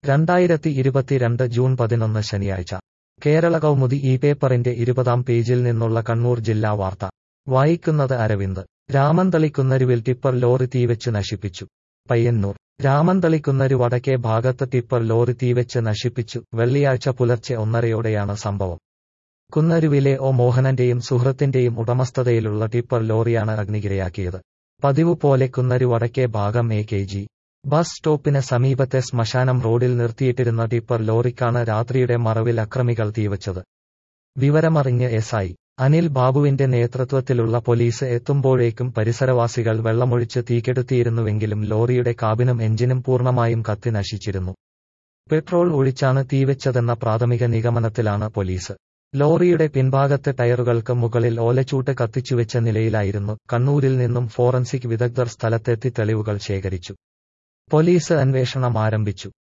രണ്ടായിരത്തി ഇരുപത്തിരണ്ട് ജൂൺ പതിനൊന്ന് ശനിയാഴ്ച കേരള കൗമുദി ഈ പേപ്പറിന്റെ ഇരുപതാം പേജിൽ നിന്നുള്ള കണ്ണൂർ ജില്ലാ വാർത്ത വായിക്കുന്നത് അരവിന്ദ് രാമന്തളിക്കുന്നരുവിൽ ടിപ്പർ ലോറി തീവെച്ച് നശിപ്പിച്ചു പയ്യന്നൂർ രാമന്തളിക്കുന്നരു വടക്കേ ഭാഗത്ത് ടിപ്പർ ലോറി തീവെച്ച് നശിപ്പിച്ചു വെള്ളിയാഴ്ച പുലർച്ചെ ഒന്നരയോടെയാണ് സംഭവം കുന്നരുവിലെ ഒ മോഹനന്റെയും സുഹൃത്തിന്റെയും ഉടമസ്ഥതയിലുള്ള ടിപ്പർ ലോറിയാണ് അഗ്നികിരയാക്കിയത് പതിവ് പോലെ കുന്നരു വടക്കേ ഭാഗം എ കെ ജി ബസ് സ്റ്റോപ്പിന് സമീപത്തെ ശ്മശാനം റോഡിൽ നിർത്തിയിട്ടിരുന്ന ടിപ്പർ ലോറിക്കാണ് രാത്രിയുടെ മറവിൽ അക്രമികൾ തീവച്ചത് വിവരമറിഞ്ഞ് എസ് ഐ അനിൽ ബാബുവിന്റെ നേതൃത്വത്തിലുള്ള പോലീസ് എത്തുമ്പോഴേക്കും പരിസരവാസികൾ വെള്ളമൊഴിച്ച് തീകെടുത്തിയിരുന്നുവെങ്കിലും ലോറിയുടെ കാബിനും എഞ്ചിനും പൂർണ്ണമായും കത്തി നശിച്ചിരുന്നു പെട്രോൾ ഒഴിച്ചാണ് തീവെച്ചതെന്ന പ്രാഥമിക നിഗമനത്തിലാണ് പോലീസ് ലോറിയുടെ പിൻഭാഗത്തെ ടയറുകൾക്ക് മുകളിൽ ഓലച്ചൂട്ട് കത്തിച്ചുവെച്ച നിലയിലായിരുന്നു കണ്ണൂരിൽ നിന്നും ഫോറൻസിക് വിദഗ്ധർ സ്ഥലത്തെത്തി തെളിവുകൾ ശേഖരിച്ചു പോലീസ് അന്വേഷണം ആരംഭിച്ചു